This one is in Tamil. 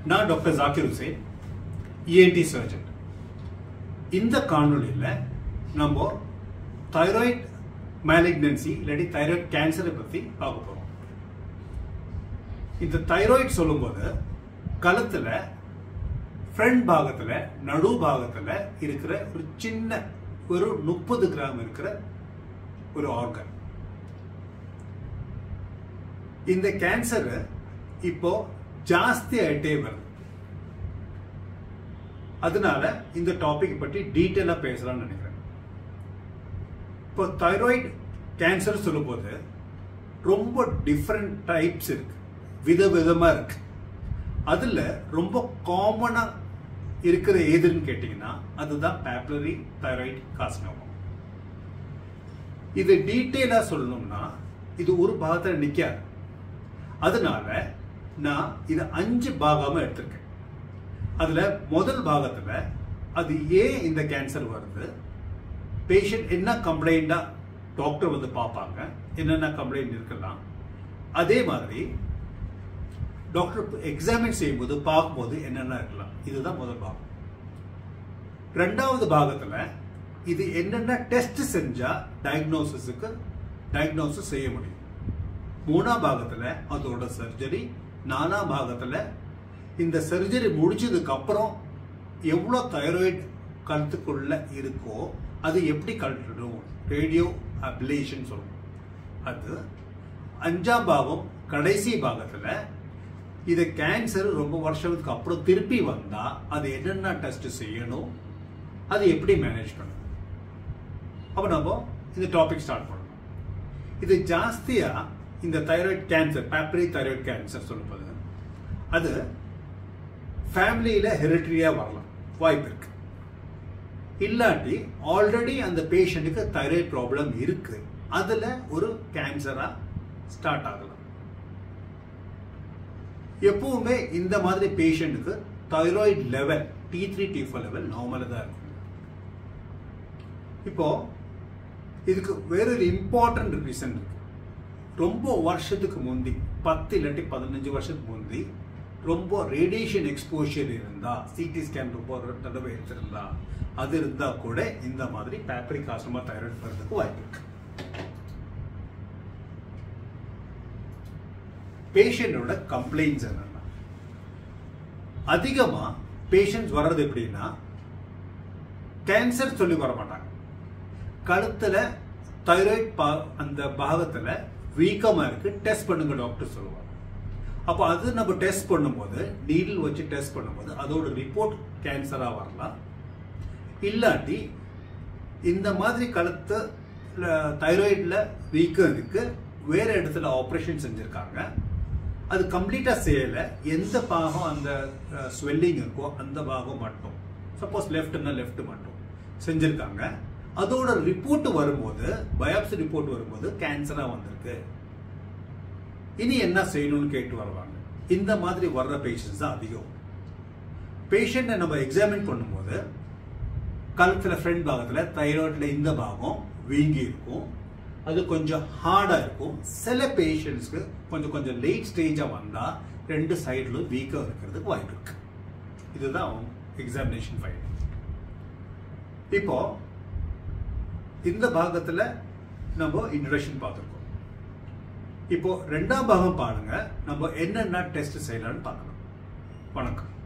நான் doctor Zakir Hussain ENT surgeon இந்த காணொளியில் நம்ம தைராய்டு மேலிக்னன்சி இல்லாட்டி தைராய்டு கேன்சரை பற்றி பார்க்க போகிறோம் இந்த தைராய்டு சொல்லும்போது கழுத்துல ஃப்ரண்ட் பாகத்துல நடு பாகத்துல இருக்கிற ஒரு சின்ன ஒரு முப்பது கிராம் இருக்கிற ஒரு ஆர்கன் இந்த கேன்சர் இப்போ ஜாஸ்தி ஆயிட்டே வருது அதனால இந்த டாபிக் பற்றி டீட்டெயிலா பேசலாம்னு நினைக்கிறேன் இப்போ தைராய்டு கேன்சர் சொல்லும்போது ரொம்ப டிஃப்ரெண்ட் டைப்ஸ் இருக்கு விதவிதமா இருக்கு அதுல ரொம்ப காமனா இருக்கிற எதுன்னு கேட்டீங்கன்னா அதுதான் பேப்லரி தைராய்டு கார்சினோமா இது டீட்டெயிலா சொல்லணும்னா இது ஒரு பாகத்துல நிக்காது அதனால நான் இது அஞ்சு பாகமா எடுத்திருக்கேன் அதுல முதல் பாகத்துல அது ஏன் இந்த கேன்சர் வருது பேஷண்ட் என்ன கம்ப்ளைண்டா டாக்டர் வந்து பார்ப்பாங்க என்னென்ன கம்ப்ளைண்ட் இருக்கலாம் அதே மாதிரி டாக்டர் எக்ஸாமின் செய்யும்போது பார்க்கும்போது என்னென்ன இருக்கலாம் இதுதான் முதல் பாகம் ரெண்டாவது பாகத்துல இது என்னென்ன டெஸ்ட் செஞ்சா டயக்னோசிஸுக்கு டயக்னோசிஸ் செய்ய முடியும் மூணாம் பாகத்துல அதோட சர்ஜரி நாலாம் பாகத்துல இந்த சர்ஜரி முடிச்சதுக்கு அப்புறம் எவ்வளோ தைராய்டு கழுத்துக்குள்ள இருக்கோ அது எப்படி கழட்டிடும் ரேடியோ அப்லேஷன் சொல்லுவோம் அது அஞ்சாம் பாகம் கடைசி பாகத்துல இது கேன்சர் ரொம்ப வருஷத்துக்கு அப்புறம் திருப்பி வந்தா அது என்னென்ன டெஸ்ட் செய்யணும் அது எப்படி மேனேஜ் பண்ணணும் அப்போ நம்ம இந்த டாபிக் ஸ்டார்ட் பண்ணணும் இது ஜாஸ்தியா இந்த thyroid cancer papillary thyroid cancer சொல்லும்போது அது ஃபேமிலியில ஹெரிட்டரியா வரலாம் வாய்ப்பு இருக்கு இல்லாட்டி ஆல்ரெடி அந்த பேஷண்ட்டுக்கு தைராய்டு ப்ராப்ளம் இருக்கு அதுல ஒரு கேன்சரா ஸ்டார்ட் ஆகலாம் எப்பவுமே இந்த மாதிரி பேஷண்ட்டுக்கு thyroid level T three T four level நார்மலாக தான் இருக்கும் இப்போ இதுக்கு வேறொரு இம்பார்ட்டன்ட் ரீசன் இருக்கு ரொம்ப வருஷத்துக்கு முந்தி பத்து இல்லாட்டி பதினஞ்சு வருஷத்துக்கு முந்தி ரொம்ப ரேடியேஷன் எக்ஸ்போஷர் இருந்தா சிடி ஸ்கேன் ரொம்ப ஒரு தடவை எடுத்திருந்தா அது இருந்தா கூட இந்த மாதிரி பேப்பரிக் ஆசிரமா தைராய்டு வர்றதுக்கு வாய்ப்பு இருக்கு பேஷண்டோட கம்ப்ளைண்ட்ஸ் என்னன்னா அதிகமா பேஷண்ட்ஸ் வர்றது எப்படின்னா கேன்சர் சொல்லி வர மாட்டாங்க கழுத்துல தைராய்டு அந்த பாகத்துல வீக்கமா இருக்கு டெஸ்ட் பண்ணுங்க டாக்டர் சொல்லுவாங்க அப்போ அது நம்ம டெஸ்ட் பண்ணும்போது நீடில் வச்சு டெஸ்ட் பண்ணும்போது அதோட ரிப்போர்ட் கேன்சரா வரலாம் இல்லாட்டி இந்த மாதிரி கழுத்து தைராய்டில் வீக்கம் இருக்கு வேற இடத்துல ஆப்ரேஷன் செஞ்சிருக்காங்க அது கம்ப்ளீட்டா செய்யல எந்த பாகம் அந்த ஸ்வெல்லிங் இருக்கோ அந்த பாகம் மட்டும் சப்போஸ் லெஃப்ட்னா லெஃப்ட் மட்டும் செஞ்சிருக்காங்க அதோட ரிப்போர்ட் வரும்போது பயாப்சி ரிப்போர்ட் வரும்போது கேன்சரா வந்திருக்கு இனி என்ன செய்யணும்னு கேட்டு வருவாங்க இந்த மாதிரி வர்ற பேஷண்ட்ஸ் தான் அதிகம் பேஷண்ட்டை நம்ம எக்ஸாமின் பண்ணும்போது கழுத்துல ஃப்ரண்ட் பாகத்துல தைராய்டில் இந்த பாகம் வீங்கி இருக்கும் அது கொஞ்சம் ஹார்டா இருக்கும் சில பேஷண்ட்ஸ்க்கு கொஞ்சம் கொஞ்சம் லேட் ஸ்டேஜா வந்தா ரெண்டு சைடுலும் வீக்கா இருக்கிறதுக்கு வாய்ப்பு இருக்கு இதுதான் எக்ஸாமினேஷன் ஃபைல் இப்போ இந்த பாகத்துல நம்ம இன்ட்ரடக்ஷன் பார்த்துருக்கோம் இப்போ ரெண்டாம் பாகம் பாருங்க நம்ம என்னென்ன டெஸ்ட் செய்யலாம்னு பார்க்கலாம் வணக்கம்